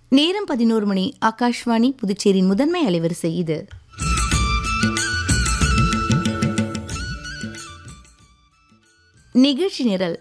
நேரம் பதினோரு மணி ஆகாஷ்வாணி புதுச்சேரியின் முதன்மை அலைவரிசை இது நிகழ்ச்சி நிரல்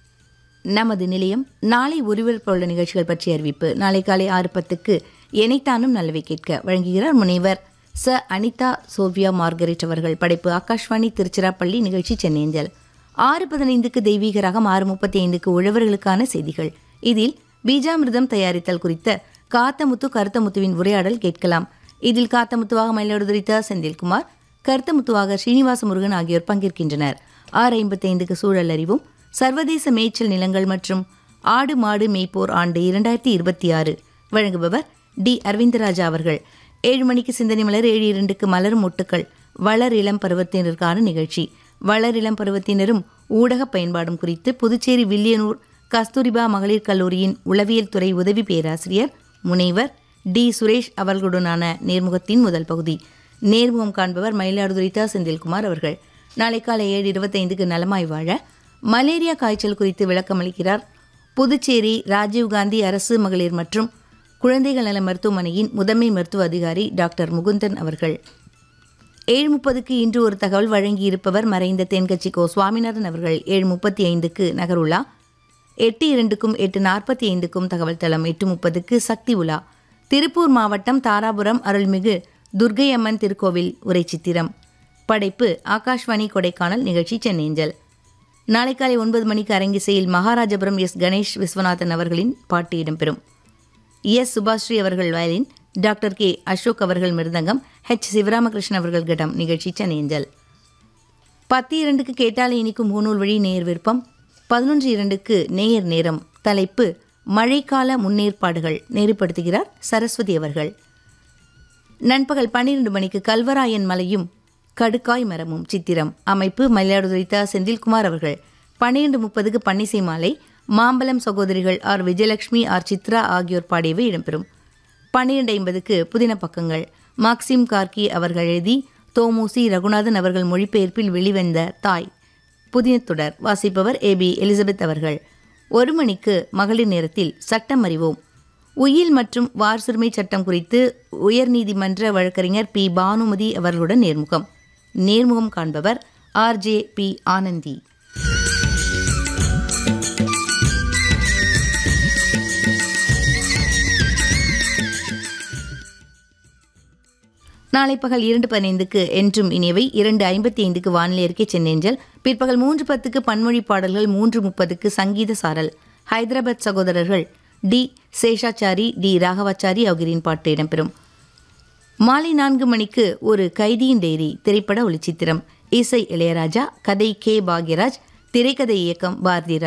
நமது நிலையம் நாளை ஒருவருப்புள்ள நிகழ்ச்சிகள் பற்றிய அறிவிப்பு நாளை காலை ஆறு பத்துக்கு எனைத்தானும் நல்லவை கேட்க வழங்குகிறார் முனைவர் ச அனிதா சோபியா மார்கரெட் அவர்கள் படைப்பு ஆகாஷ்வாணி திருச்சிராப்பள்ளி நிகழ்ச்சி சென்னேஞ்சல் ஆறு பதினைந்துக்கு தெய்வீக ரகம் ஆறு முப்பத்தி ஐந்துக்கு உழவர்களுக்கான செய்திகள் இதில் பீஜாமிர்தம் தயாரித்தல் குறித்த காத்தமுத்து கருத்தமுத்துவின் உரையாடல் கேட்கலாம் இதில் காத்தமுத்துவாக மயிலாடுதுறை த செந்தில்குமார் கருத்தமுத்துவாக ஸ்ரீனிவாச முருகன் ஆகியோர் பங்கேற்கின்றனர் ஆறு ஐம்பத்தைந்துக்கு சூழல் அறிவும் சர்வதேச மேய்ச்சல் நிலங்கள் மற்றும் ஆடு மாடு மேய்ப்போர் ஆண்டு இரண்டாயிரத்தி இருபத்தி ஆறு வழங்குபவர் டி அரவிந்தராஜா அவர்கள் ஏழு மணிக்கு சிந்தனை மலர் ஏழு இரண்டுக்கு மலரும் மொட்டுக்கள் வளர் இளம் பருவத்தினருக்கான நிகழ்ச்சி வளர் இளம் பருவத்தினரும் ஊடக பயன்பாடும் குறித்து புதுச்சேரி வில்லியனூர் கஸ்தூரிபா மகளிர் கல்லூரியின் உளவியல் துறை உதவி பேராசிரியர் முனைவர் டி சுரேஷ் அவர்களுடனான நேர்முகத்தின் முதல் பகுதி நேர்முகம் காண்பவர் மயிலாடுதுறை த செந்தில்குமார் அவர்கள் நாளை காலை ஏழு இருபத்தைந்துக்கு நலமாய் வாழ மலேரியா காய்ச்சல் குறித்து விளக்கமளிக்கிறார் புதுச்சேரி ராஜீவ்காந்தி அரசு மகளிர் மற்றும் குழந்தைகள் நல மருத்துவமனையின் முதன்மை மருத்துவ அதிகாரி டாக்டர் முகுந்தன் அவர்கள் ஏழு முப்பதுக்கு இன்று ஒரு தகவல் வழங்கியிருப்பவர் மறைந்த தென்கட்சி கோ சுவாமிநாதன் அவர்கள் ஏழு முப்பத்தி ஐந்துக்கு நகருலா எட்டு இரண்டுக்கும் எட்டு நாற்பத்தி ஐந்துக்கும் தகவல் தளம் எட்டு முப்பதுக்கு சக்தி உலா திருப்பூர் மாவட்டம் தாராபுரம் அருள்மிகு துர்க்கை அம்மன் திருக்கோவில் உரை சித்திரம் படைப்பு ஆகாஷ்வாணி கொடைக்கானல் நிகழ்ச்சி சென்னேஞ்சல் நாளை காலை ஒன்பது மணிக்கு அரங்கிசையில் மகாராஜபுரம் எஸ் கணேஷ் விஸ்வநாதன் அவர்களின் பாட்டு இடம்பெறும் எஸ் சுபாஸ்ரீ அவர்கள் வயலின் டாக்டர் கே அசோக் அவர்கள் மிருதங்கம் ஹெச் சிவராமகிருஷ்ணன் அவர்கள் கடம் நிகழ்ச்சி சென்னேஞ்சல் பத்து இரண்டுக்கு கேட்டாலே இனிக்கும் மூநூல் வழி நேர் விருப்பம் பதினொன்று இரண்டுக்கு நேயர் நேரம் தலைப்பு மழைக்கால முன்னேற்பாடுகள் நெறிப்படுத்துகிறார் சரஸ்வதி அவர்கள் நண்பகல் பன்னிரண்டு மணிக்கு கல்வராயன் மலையும் கடுக்காய் மரமும் சித்திரம் அமைப்பு மயிலாடுதுறை த செந்தில்குமார் அவர்கள் பன்னிரண்டு முப்பதுக்கு பன்னிசை மாலை மாம்பலம் சகோதரிகள் ஆர் விஜயலட்சுமி ஆர் சித்ரா ஆகியோர் பாடியவை இடம்பெறும் பன்னிரண்டு ஐம்பதுக்கு புதின பக்கங்கள் மாக்சிம் கார்கி அவர்கள் எழுதி தோமுசி ரகுநாதன் அவர்கள் மொழிபெயர்ப்பில் வெளிவந்த தாய் புதின தொடர் வாசிப்பவர் ஏ பி எலிசபெத் அவர்கள் ஒரு மணிக்கு மகளிர் நேரத்தில் சட்டம் அறிவோம் உயில் மற்றும் வார்சிறுமை சட்டம் குறித்து உயர்நீதிமன்ற வழக்கறிஞர் பி பானுமதி அவர்களுடன் நேர்முகம் நேர்முகம் காண்பவர் ஆர் ஜே பி ஆனந்தி நாளை பகல் இரண்டு பதினைந்துக்கு என்றும் இனியவை இரண்டு ஐம்பத்தி ஐந்துக்கு வானிலை அறிக்கை சென்னேஞ்சல் பிற்பகல் மூன்று பத்துக்கு பன்மொழி பாடல்கள் மூன்று முப்பதுக்கு சங்கீத சாரல் ஹைதராபாத் சகோதரர்கள் டி சேஷாச்சாரி டி ராகவாச்சாரி ஆகியோரின் பாட்டு இடம்பெறும் மாலை நான்கு மணிக்கு ஒரு கைதியின் டைரி திரைப்பட ஒளிச்சித்திரம் இசை இளையராஜா கதை கே பாக்யராஜ் திரைக்கதை இயக்கம் பாரதி